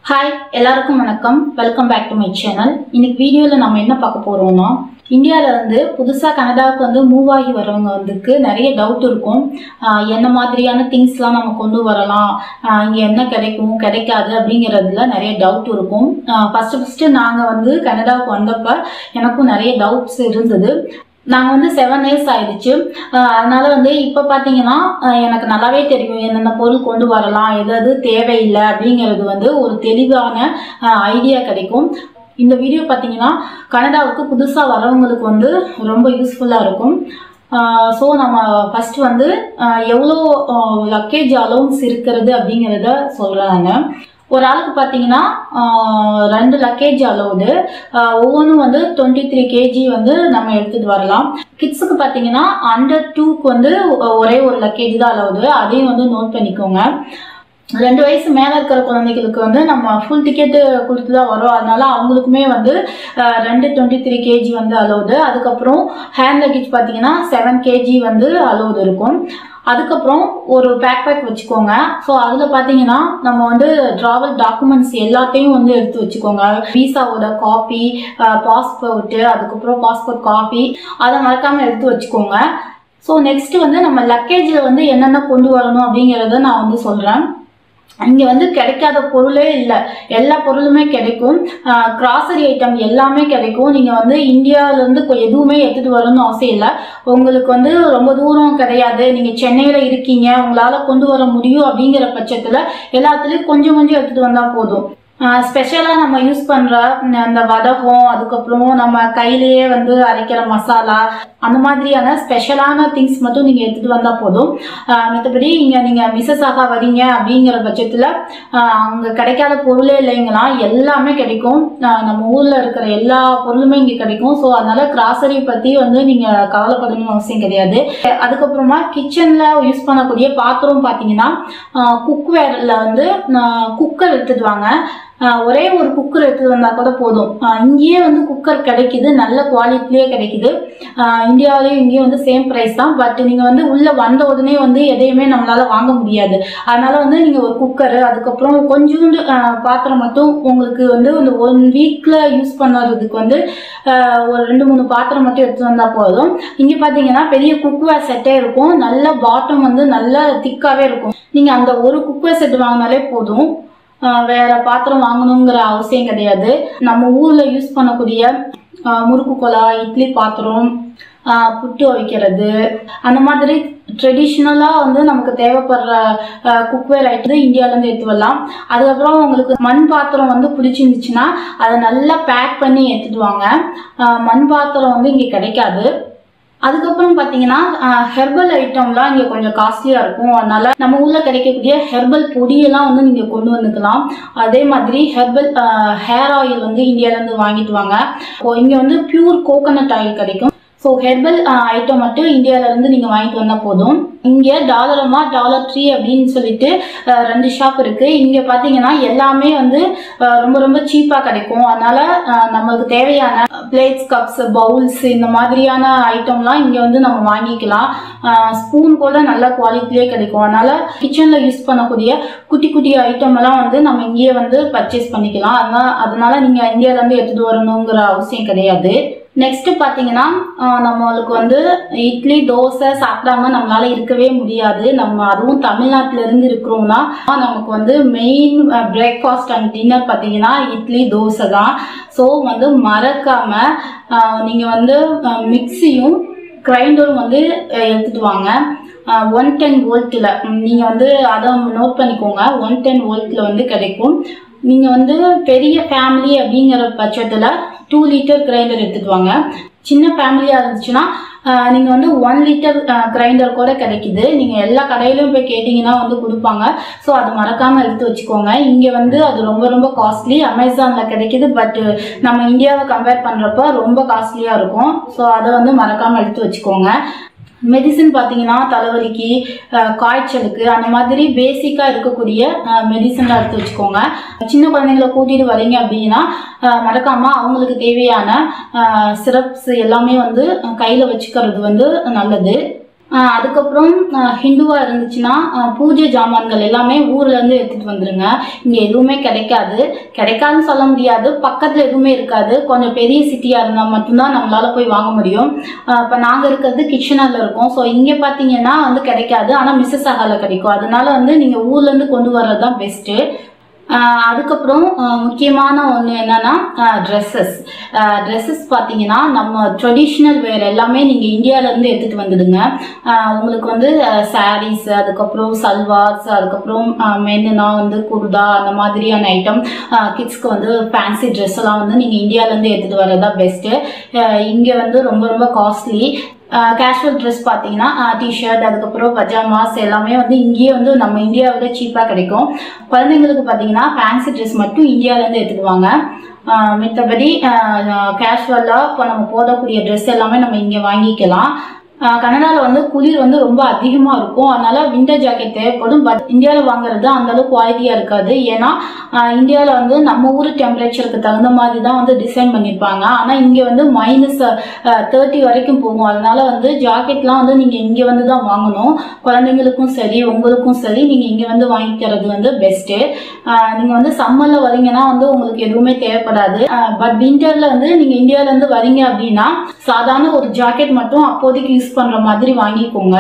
hi எல்லாருக்கும் வணக்கம் welcome back to my channel இன்னைக்கு வீடியோவில் நம்ம என்ன பார்க்க போறோம்னா இந்தியால இருந்து புதுசாக கனடாவுக்கு வந்து மூவ் ஆகி வரவங்க வந்துக்கு நிறைய டவுட் இருக்கும் ஆஹ் என்ன மாதிரியான திங்ஸ்லாம் நம்ம கொண்டு வரலாம் ஆஹ் இங்க என்ன கிடைக்கும் கிடைக்காது அப்படிங்கிறதுல நிறைய டவுட் இருக்கும் ஃபர்ஸ்ட் ஃபர்ஸ்ட் நாங்கள் வந்து கனடாவுக்கு வந்தப்ப எனக்கும் நிறைய டவுட்ஸ் இருந்தது நாங்கள் வந்து செவன் இயர்ஸ் ஆயிடுச்சு ஆஹ் அதனால வந்து இப்போ பார்த்தீங்கன்னா ஆஹ் எனக்கு நல்லாவே தெரியும் என்னென்ன பொருள் கொண்டு வரலாம் எது எது தேவையில்லை அப்படிங்கிறது வந்து ஒரு தெளிவான ஐடியா கிடைக்கும் இந்த வீடியோ பார்த்தீங்கன்னா கனடாவுக்கு புதுசாக வரவங்களுக்கு வந்து ரொம்ப யூஸ்ஃபுல்லாக இருக்கும் ஸோ நம்ம ஃபர்ஸ்ட் வந்து ஆஹ் எவ்வளோ லக்கேஜ் அலௌன்ஸ் இருக்கிறது அப்படிங்கிறத சொல்கிறாங்க ஒரு ஆளுக்கு பார்த்தீங்கன்னா ஆஹ் ரெண்டு லக்கேஜ் அலௌடு ஒவ்வொன்றும் வந்து டுவெண்ட்டி த்ரீ கேஜி வந்து நம்ம எடுத்துகிட்டு வரலாம் கிட்ஸுக்கு பார்த்தீங்கன்னா அண்டர் டூக்கு வந்து ஒரே ஒரு லக்கேஜ் தான் அலௌடு அதையும் வந்து நோட் பண்ணிக்கோங்க ரெண்டு வயசு மேலே இருக்கிற குழந்தைகளுக்கு வந்து நம்ம ஃபுல் டிக்கெட்டு கொடுத்து தான் வரோம் அதனால அவங்களுக்குமே வந்து அஹ், ரெண்டு டுவெண்ட்டி த்ரீ கேஜி வந்து அலௌடு அதுக்கப்புறம் ஹேண்ட் லக்கேஜ் பார்த்தீங்கன்னா செவன் கேஜி வந்து அலௌடு இருக்கும் அதுக்கப்புறம் ஒரு பேக் பேக் வச்சுக்கோங்க ஸோ அதில் பார்த்தீங்கன்னா நம்ம வந்து ட்ராவல் டாக்குமெண்ட்ஸ் எல்லாத்தையும் வந்து எடுத்து வச்சுக்கோங்க விசாவோட காப்பி பாஸ்போர்ட்டு அதுக்கப்புறம் பாஸ்போர்ட் காப்பி அதை மறக்காமல் எடுத்து வச்சுக்கோங்க ஸோ நெக்ஸ்ட் வந்து நம்ம லக்கேஜில் வந்து என்னென்ன கொண்டு வரணும் அப்படிங்கிறத நான் வந்து சொல்கிறேன் இங்கே வந்து கிடைக்காத பொருளே இல்லை எல்லா பொருளுமே கிடைக்கும் கிராசரி ஐட்டம் எல்லாமே கிடைக்கும் நீங்கள் வந்து இந்தியாவிலேருந்து எதுவுமே எடுத்துகிட்டு வரணும்னு அவசியம் இல்லை உங்களுக்கு வந்து ரொம்ப தூரம் கிடையாது நீங்கள் சென்னையில் இருக்கீங்க உங்களால் கொண்டு வர முடியும் அப்படிங்கிற பட்சத்தில் எல்லாத்துலேயும் கொஞ்சம் கொஞ்சம் எடுத்துகிட்டு வந்தால் போதும் ஸ்பெஷலாக நம்ம யூஸ் பண்ணுற அந்த வடகம் அதுக்கப்புறம் நம்ம கையிலேயே வந்து அரைக்கிற மசாலா அந்த மாதிரியான ஸ்பெஷலான திங்ஸ் மட்டும் நீங்கள் எடுத்துகிட்டு வந்தால் போதும் ஆஹ் மற்றபடி இங்கே நீங்கள் மிஸ்ஸஸ் ஆக வரீங்க அப்படிங்கிற பட்சத்தில் அங்கே கிடைக்காத பொருளே இல்லைங்களா எல்லாமே கிடைக்கும் ஆஹ் நம்ம ஊரில் இருக்கிற எல்லா பொருளுமே இங்கே கிடைக்கும் ஸோ அதனால் கிராசரி பற்றி வந்து நீங்கள் கவலைப்படணும்னு அவசியம் கிடையாது அதுக்கப்புறமா கிச்சனில் யூஸ் பண்ணக்கூடிய பாத்திரம் பார்த்தீங்கன்னா குக்வேரில் வந்து குக்கர் எடுத்துட்டு வாங்க ஆஹ் ஒரே ஒரு குக்கர் எடுத்துட்டு வந்தால் கூட போதும் ஆஹ் இங்கேயே வந்து குக்கர் கிடைக்குது நல்ல குவாலிட்டிலேயே கிடைக்குது ஆஹ் இந்தியாவிலேயும் இங்கேயும் வந்து சேம் ப்ரைஸ் தான் பட் நீங்கள் வந்து உள்ளே வந்த உடனே வந்து எதையுமே நம்மளால் வாங்க முடியாது அதனால வந்து நீங்கள் ஒரு குக்கரு அதுக்கப்புறம் கொஞ்சோண்டு ஆஹ் பாத்திரம் மட்டும் உங்களுக்கு வந்து இந்த ஒன் வீக்கில் யூஸ் பண்ணுறதுக்கு வந்து ஆஹ் ஒரு ரெண்டு மூணு பாத்திரம் மட்டும் எடுத்து வந்தால் போதும் இங்கே பார்த்தீங்கன்னா பெரிய குக்வேர் செட்டே இருக்கும் நல்ல பாட்டம் வந்து நல்ல திக்காகவே இருக்கும் நீங்கள் அந்த ஒரு குக்வேர் செட் வாங்கினாலே போதும் ஆஹ் வேற பாத்திரம் வாங்கணுங்கிற அவசியம் கிடையாது நம்ம ஊரில் யூஸ் பண்ணக்கூடிய ஆஹ் முறுக்கு குழாய் இட்லி பாத்திரம் ஆஹ் புட்டு வைக்கிறது அந்த மாதிரி ட்ரெடிஷ்னலாக வந்து நமக்கு தேவைப்படுற குக்வேர் ஐட்டம் இந்தியாவிலேருந்து எடுத்து வரலாம் அதுக்கப்புறம் உங்களுக்கு மண் பாத்திரம் வந்து பிடிச்சிருந்துச்சுன்னா அதை நல்லா பேக் பண்ணி எடுத்துட்டு வாங்க ஆஹ் மண் பாத்திரம் வந்து இங்கே கிடைக்காது அதுக்கப்புறம் பார்த்தீங்கன்னா ஹெர்பல் ஐட்டம்லாம் இங்கே கொஞ்சம் காஸ்ட்லியாக இருக்கும் அதனால நம்ம ஊரில் கிடைக்கக்கூடிய ஹெர்பல் பொடியெல்லாம் வந்து நீங்கள் கொண்டு வந்துக்கலாம் அதே மாதிரி ஹெர்பல் ஹேர் ஆயில் வந்து இந்தியாவிலேருந்து வாங்கிட்டு வாங்க இங்கே வந்து பியூர் கோகனட் ஆயில் கிடைக்கும் ஸோ ஹெர்பல் ஐட்டம் மட்டும் இந்தியாவிலேருந்து நீங்கள் வாங்கிட்டு வந்தால் போதும் இங்கே டாலரமா டாலர் ட்ரீ அப்படின்னு சொல்லிட்டு அஹ், ரெண்டு ஷாப் இருக்குது இங்கே பார்த்தீங்கன்னா எல்லாமே வந்து அஹ், ரொம்ப ரொம்ப சீப்பாக கிடைக்கும் அதனால் நம்மளுக்கு தேவையான பிளேட்ஸ் கப்ஸ் பவுல்ஸ் இந்த மாதிரியான ஐட்டம்லாம் இங்கே வந்து நம்ம வாங்கிக்கலாம் ஸ்பூன் கூட நல்ல குவாலிட்டிலே கிடைக்கும் அதனால் கிச்சனில் யூஸ் பண்ணக்கூடிய குட்டி குட்டி ஐட்டம் எல்லாம் வந்து நம்ம இங்கேயே வந்து பர்ச்சேஸ் பண்ணிக்கலாம் அதனால் அதனால நீங்கள் இந்தியாவிலேருந்து எடுத்துகிட்டு வரணுங்கிற அவசியம் கிடையாது நெக்ஸ்ட் பார்த்தீங்கன்னா ஆஹ் நம்மளுக்கு வந்து இட்லி தோசை சாப்பிடாம நம்மளால இருக்கவே முடியாது நம்ம அதுவும் தமிழ்நாட்டில இருந்து இருக்கிறோம்னா நமக்கு வந்து மெயின் பிரேக்ஃபாஸ்ட் அண்ட் டின்னர் பார்த்தீங்கன்னா இட்லி தோசை தான் ஸோ வந்து மறக்காம ஆஹ் நீங்க வந்து மிக்சியும் கிரைண்டரும் வந்து அஹ் எடுத்துட்டு வாங்க ஒன் டென் வோல்ட்டில் நீங்கள் வந்து அதை நோட் பண்ணிக்கோங்க ஒன் டென் வோல்ட்டில் வந்து கிடைக்கும் நீங்கள் வந்து பெரிய ஃபேமிலி அப்படிங்கிற பட்சத்தில் டூ லிட்டர் கிரைண்டர் எடுத்துட்டு வாங்க சின்ன ஃபேமிலியாக இருந்துச்சுன்னா நீங்கள் வந்து ஒன் லிட்டர் கிரைண்டர் கூட கிடைக்குது நீங்கள் எல்லா கடையிலும் போய் கேட்டிங்கன்னா வந்து கொடுப்பாங்க ஸோ அது மறக்காமல் எடுத்து வச்சுக்கோங்க இங்கே வந்து அது ரொம்ப ரொம்ப காஸ்ட்லி அமேசானில் கிடைக்குது பட் நம்ம இந்தியாவை கம்பேர் பண்ணுறப்ப ரொம்ப காஸ்ட்லியாக இருக்கும் ஸோ அதை வந்து மறக்காமல் எடுத்து வச்சுக்கோங்க மெடிசின் பார்த்தீங்கன்னா தலைவலிக்கு அஹ், காய்ச்சலுக்கு அந்த மாதிரி பேசிக்காக இருக்கக்கூடிய மெடிசன்லாம் எடுத்து வச்சுக்கோங்க சின்ன குழந்தைங்களை கூட்டிகிட்டு வரீங்க அப்படின்னா அஹ், மறக்காம அவங்களுக்கு தேவையான சிரப்ஸ் எல்லாமே வந்து கையில் வச்சுக்கிறது வந்து நல்லது ஆஹ் அதுக்கப்புறம் ஆஹ் ஹிந்துவா இருந்துச்சுன்னா ஆஹ் பூஜை ஜாமான்கள் எல்லாமே ஊர்ல இருந்து எடுத்துட்டு வந்துருங்க இங்க எதுவுமே கிடைக்காது கிடைக்காதுன்னு சொல்ல முடியாது பக்கத்துல எதுவுமே இருக்காது கொஞ்சம் பெரிய சிட்டியா இருந்தா மட்டும்தான் நம்மளால போய் வாங்க முடியும் ஆஹ் இப்ப நாங்க இருக்கிறது கிச்சனர்ல இருக்கோம் ஸோ இங்க பாத்தீங்கன்னா வந்து கிடைக்காது ஆனா மிஸ்ஸஸ் ஆகால கிடைக்கும் அதனால வந்து நீங்க ஊர்ல இருந்து கொண்டு வர்றது தான் பெஸ்ட்டு அதுக்கப்புறம் ஆஹ் முக்கியமான ஒன்று என்னன்னா ட்ரெஸ்ஸஸ் ட்ரெஸ்ஸஸ் பார்த்தீங்கன்னா நம்ம ட்ரெடிஷ்னல் வேர் எல்லாமே நீங்கள் இந்தியாவிலேருந்து எடுத்துகிட்டு வந்துடுங்க ஆஹ் உங்களுக்கு வந்து சாரீஸ் அதுக்கப்புறம் சல்வார்ஸ் அதுக்கப்புறம் மென்னுனா வந்து குர்தா அந்த மாதிரியான ஐட்டம் கிட்ஸ்க்கு வந்து ஃபேன்சி ட்ரெஸ் எல்லாம் வந்து நீங்கள் இந்தியாவிலேருந்து எடுத்துகிட்டு வர்றது தான் பெஸ்ட்டு இங்கே வந்து ரொம்ப ரொம்ப காஸ்ட்லி கேஷுவல் ட்ரெஸ் பார்த்தீங்கன்னா டிஷர்ட் அதுக்கப்புறம் பஜாமாஸ் எல்லாமே வந்து இங்கேயே வந்து நம்ம இந்தியாவில சீப்பாக கிடைக்கும் குழந்தைங்களுக்கு பார்த்தீங்கன்னா ஃபேன்சி ட்ரெஸ் மட்டும் இந்தியாவிலேருந்து எடுத்துக்குவாங்க மித்தபடி கேஷுவலாக இப்போ நம்ம போடக்கூடிய ட்ரெஸ் எல்லாமே நம்ம இங்கே வாங்கிக்கலாம் கனடாவில் வந்து குளிர் வந்து ரொம்ப அதிகமாக இருக்கும் அதனால விண்டர் ஜாக்கெட் தேவைப்படும் பட் இந்தியாவில் வாங்குறது அந்த அளவுக்கு குவாலிட்டியாக இருக்காது ஏன்னா இந்தியாவில் வந்து நம்ம ஊர் டெம்பரேச்சருக்கு தகுந்த மாதிரி தான் வந்து டிசைன் பண்ணியிருப்பாங்க ஆனால் இங்கே வந்து மைனஸ் தேர்ட்டி வரைக்கும் போகும் அதனால வந்து ஜாக்கெட்லாம் வந்து நீங்கள் இங்கே வந்து தான் வாங்கணும் குழந்தைங்களுக்கும் சரி உங்களுக்கும் சரி நீங்கள் இங்கே வந்து வாங்கிக்கிறது வந்து பெஸ்ட்டு நீங்கள் வந்து சம்மரில் வரீங்கன்னா வந்து உங்களுக்கு எதுவுமே தேவைப்படாது பட் விண்டரில் வந்து நீங்கள் இந்தியாவிலேருந்து வரீங்க அப்படின்னா சாதாரண ஒரு ஜாக்கெட் மட்டும் அப்போதைக்கு யூஸ் பண்ணுற மாதிரி வாங்கிக்கோங்க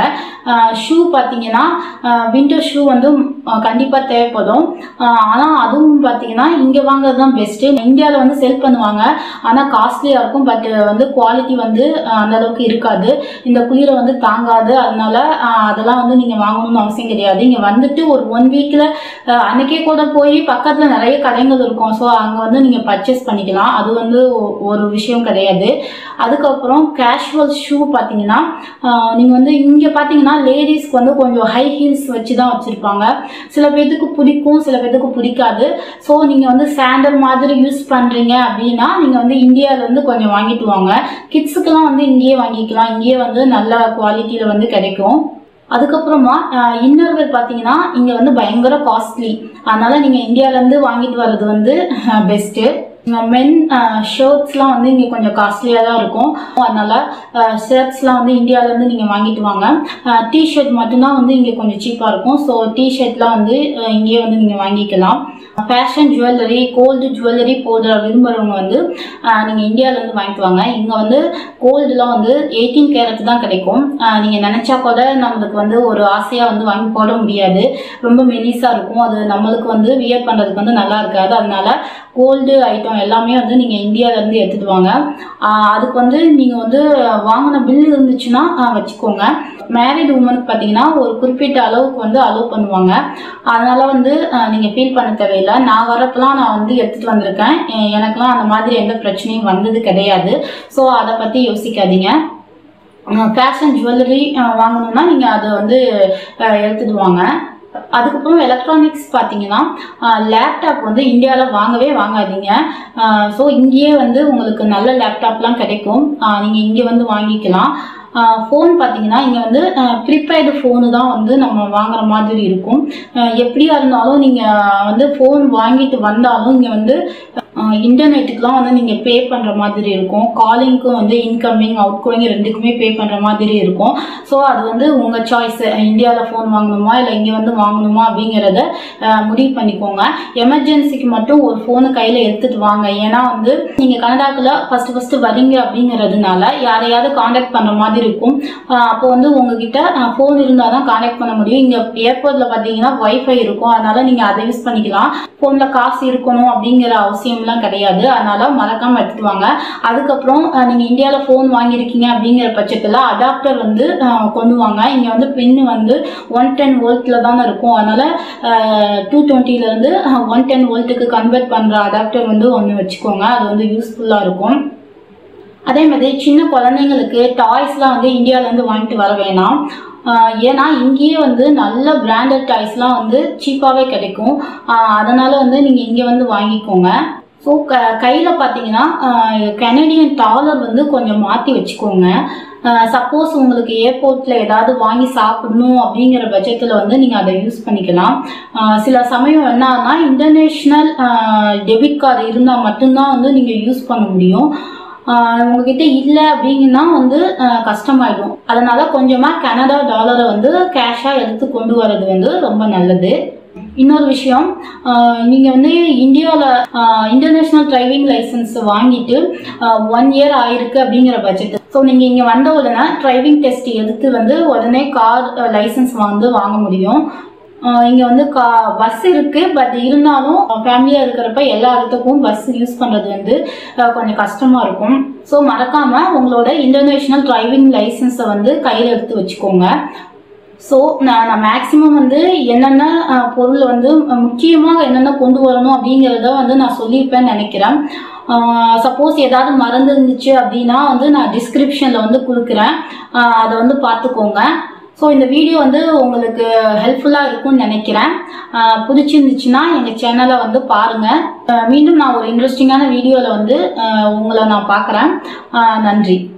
ஷூ பார்த்தீங்கன்னா விண்டர் ஷூ வந்து கண்டிப்பாக தேவைப்படும் ஆனால் அதுவும் பார்த்தீங்கன்னா இங்கே வாங்குறது தான் பெஸ்ட்டு இந்தியாவில் வந்து செல் பண்ணுவாங்க ஆனால் காஸ்ட்லியாக இருக்கும் பட் வந்து குவாலிட்டி வந்து அந்த அளவுக்கு இருக்காது இந்த குளிரை வந்து தாங்காது அதனால அதெல்லாம் வந்து நீங்கள் வாங்கணும்னு அவசியம் கிடையாது இங்கே வந்துட்டு ஒரு ஒன் வீக்கில் அன்னைக்கே கூட போய் பக்கத்தில் நிறைய கடைகள் இருக்கும் ஸோ அங்கே வந்து நீங்கள் பர்ச்சேஸ் பண்ணிக்கலாம் அது வந்து ஒரு விஷயம் கிடையாது அதுக்கப்புறம் கேஷுவல் ஷூ பார்த்தீங்கன்னா நீங்கள் வந்து இங்கே பார்த்தீங்கன்னா லேடிஸ்க்கு வந்து கொஞ்சம் ஹை ஹீல்ஸ் வச்சு தான் வச்சுருப்பாங்க சில பேர்த்துக்கு பிடிக்கும் சில பேர்த்துக்கு பிடிக்காது ஸோ நீங்கள் வந்து சாண்டல் மாதிரி யூஸ் பண்ணுறீங்க அப்படின்னா நீங்கள் வந்து இந்தியாவிலேருந்து கொஞ்சம் வாங்கிட்டு வாங்க கிட்ஸுக்கெல்லாம் வந்து இங்கேயே வாங்கிக்கலாம் இங்கேயே வந்து நல்ல குவாலிட்டியில் வந்து கிடைக்கும் அதுக்கப்புறமா இன்னர்வேர் பார்த்தீங்கன்னா இங்கே வந்து பயங்கர காஸ்ட்லி அதனால் நீங்கள் இந்தியாவிலேருந்து வாங்கிட்டு வர்றது வந்து பெஸ்ட்டு மென் ஷர்ட்ஸ்லாம் வந்து இங்கே கொஞ்சம் காஸ்ட்லியாக தான் இருக்கும் அதனால ஷர்ட்ஸ்லாம் வந்து இந்தியாவிலேருந்து நீங்கள் வாங்கிட்டு வாங்க டிஷர்ட் மட்டும்தான் வந்து இங்கே கொஞ்சம் சீப்பாக இருக்கும் ஸோ டிஷர்ட்லாம் வந்து இங்கேயே வந்து நீங்கள் வாங்கிக்கலாம் ஃபேஷன் ஜுவல்லரி கோல்டு ஜுவல்லரி போடுற விரும்புகிறவங்க வந்து நீங்கள் இந்தியாவிலேருந்து வாங்கிட்டு வாங்க இங்கே வந்து கோல்டுலாம் வந்து எயிட்டீன் கேரட் தான் கிடைக்கும் நீங்கள் நினச்சா கூட நம்மளுக்கு வந்து ஒரு ஆசையாக வந்து வாங்கி போட முடியாது ரொம்ப மெலிசாக இருக்கும் அது நம்மளுக்கு வந்து வியர் பண்ணுறதுக்கு வந்து நல்லா இருக்காது அதனால கோல்டு ஐட்டம் எல்லாமே வந்து நீங்கள் இந்தியாவிலேருந்து எடுத்துகிட்டு வாங்க அதுக்கு வந்து நீங்கள் வந்து வாங்கின பில் இருந்துச்சுன்னா வச்சுக்கோங்க மேரிட் உமனுக்கு பார்த்தீங்கன்னா ஒரு குறிப்பிட்ட அளவுக்கு வந்து அலோவ் பண்ணுவாங்க அதனால் வந்து நீங்கள் ஃபீல் பண்ண தேவையில்லை நான் வரப்பெல்லாம் நான் வந்து எடுத்துகிட்டு வந்திருக்கேன் எனக்கெல்லாம் அந்த மாதிரி எந்த பிரச்சனையும் வந்தது கிடையாது ஸோ அதை பற்றி யோசிக்காதீங்க ஃபேஷன் ஜுவல்லரி வாங்கணும்னா நீங்கள் அதை வந்து எடுத்துட்டு வாங்க அதுக்கப்புறம் எலக்ட்ரானிக்ஸ் பார்த்தீங்கன்னா லேப்டாப் வந்து இந்தியாவில் வாங்கவே வாங்காதீங்க ஸோ இங்கேயே வந்து உங்களுக்கு நல்ல லேப்டாப்லாம் கிடைக்கும் நீங்கள் இங்கே வந்து வாங்கிக்கலாம் ஃபோன் பார்த்தீங்கன்னா இங்கே வந்து ப்ரீபெய்டு ஃபோனு தான் வந்து நம்ம வாங்குற மாதிரி இருக்கும் எப்படியா இருந்தாலும் நீங்கள் வந்து ஃபோன் வாங்கிட்டு வந்தாலும் இங்கே வந்து இன்டர்நெட்டுக்கெலாம் வந்து நீங்கள் பே பண்ணுற மாதிரி இருக்கும் காலிங்க்கும் வந்து இன்கமிங் அவுட் கோயிங் ரெண்டுக்குமே பே பண்ணுற மாதிரி இருக்கும் ஸோ அது வந்து உங்கள் சாய்ஸ் இந்தியாவில் ஃபோன் வாங்கணுமா இல்லை இங்கே வந்து வாங்கணுமா அப்படிங்கிறத முடிவு பண்ணிக்கோங்க எமர்ஜென்சிக்கு மட்டும் ஒரு ஃபோனு கையில் எடுத்துகிட்டு வாங்க ஏன்னா வந்து நீங்கள் கனடாக்கில் ஃபஸ்ட்டு ஃபஸ்ட்டு வரீங்க அப்படிங்கிறதுனால யாரையாவது காண்டாக்ட் பண்ணுற மாதிரி இருக்கும் அப்போ வந்து உங்ககிட்ட ஃபோன் இருந்தால் தான் காண்டாக்ட் பண்ண முடியும் இங்கே ஏர்போர்ட்டில் பார்த்தீங்கன்னா ஒய்ஃபை இருக்கும் அதனால் நீங்கள் அதை யூஸ் பண்ணிக்கலாம் ஃபோனில் காசு இருக்கணும் அப்படிங்கிற அவசியம்லாம் கிடையாது அதனால மறக்காமல் எடுத்துட்டு வாங்க அதுக்கப்புறம் நீங்கள் இந்தியாவில் ஃபோன் வாங்கியிருக்கீங்க அப்படிங்கிற பட்சத்தில் அடாப்டர் வந்து கொண்டு வாங்க இங்கே வந்து பின்னு வந்து ஒன் டென் வோல்ட்டில் தானே இருக்கும் அதனால் டூ டுவெண்ட்டிலேருந்து ஒன் டென் வோல்ட்டுக்கு கன்வெர்ட் பண்ணுற அடாப்டர் வந்து ஒன்று வச்சுக்கோங்க அது வந்து யூஸ்ஃபுல்லாக இருக்கும் அதே மாதிரி சின்ன குழந்தைங்களுக்கு டாய்ஸ்லாம் வந்து இந்தியாவிலேருந்து வாங்கிட்டு வர வேணாம் ஏன்னா இங்கேயே வந்து நல்ல பிராண்டட் டாய்ஸ்லாம் வந்து சீப்பாகவே கிடைக்கும் அதனால் வந்து நீங்கள் இங்கே வந்து வாங்கிக்கோங்க ஸோ க கையில் பார்த்தீங்கன்னா கனடியன் டாலர் வந்து கொஞ்சம் மாற்றி வச்சுக்கோங்க சப்போஸ் உங்களுக்கு ஏர்போர்ட்டில் ஏதாவது வாங்கி சாப்பிடணும் அப்படிங்கிற பட்சத்தில் வந்து நீங்கள் அதை யூஸ் பண்ணிக்கலாம் சில சமயம் என்னன்னா இன்டர்நேஷ்னல் டெபிட் கார்டு இருந்தால் மட்டும்தான் வந்து நீங்கள் யூஸ் பண்ண முடியும் ஆஹ் உங்ககிட்ட இல்லை அப்படிங்கன்னா வந்து ஆஹ் கஷ்டமாயிடும் அதனால கொஞ்சமாக கனடா டாலரை வந்து கேஷாக எடுத்து கொண்டு வர்றது வந்து ரொம்ப நல்லது இன்னொரு விஷயம் நீங்கள் வந்து இந்தியாவில் இன்டர்நேஷ்னல் டிரைவிங் லைசன்ஸ் வாங்கிட்டு ஒன் இயர் ஆயிருக்கு அப்படிங்கிற பட்ஜெட் ஸோ நீங்கள் இங்கே வந்த உடனே டிரைவிங் டெஸ்ட் எடுத்து வந்து உடனே கார் லைசன்ஸ் வந்து வாங்க முடியும் இங்கே வந்து கா பஸ் இருக்குது பட் இருந்தாலும் ஃபேமிலியாக இருக்கிறப்ப எல்லா இடத்துக்கும் பஸ் யூஸ் பண்ணுறது வந்து அஹ், கொஞ்சம் கஷ்டமாக இருக்கும் ஸோ மறக்காமல் உங்களோட இன்டர்நேஷ்னல் டிரைவிங் லைசன்ஸை வந்து கையில் எடுத்து வச்சுக்கோங்க ஸோ நான் நான் மேக்ஸிமம் வந்து என்னென்ன அஹ், பொருள் வந்து முக்கியமாக என்னென்ன கொண்டு வரணும் அப்படிங்கிறத வந்து நான் சொல்லியிருப்பேன்னு நினைக்கிறேன் சப்போஸ் ஏதாவது மறந்து இருந்துச்சு அப்படின்னா வந்து நான் டிஸ்கிரிப்ஷனில் வந்து கொடுக்குறேன் அஹ், அதை வந்து பார்த்துக்கோங்க ஸோ இந்த வீடியோ வந்து உங்களுக்கு ஹெல்ப்ஃபுல்லாக இருக்கும்னு நினைக்கிறேன் அஹ், பிடிச்சிருந்துச்சுன்னா எங்கள் சேனலை வந்து பாருங்கள் மீண்டும் நான் ஒரு இன்ட்ரெஸ்டிங்கான வீடியோவில் வந்து அஹ், உங்களை நான் பார்க்குறேன் நன்றி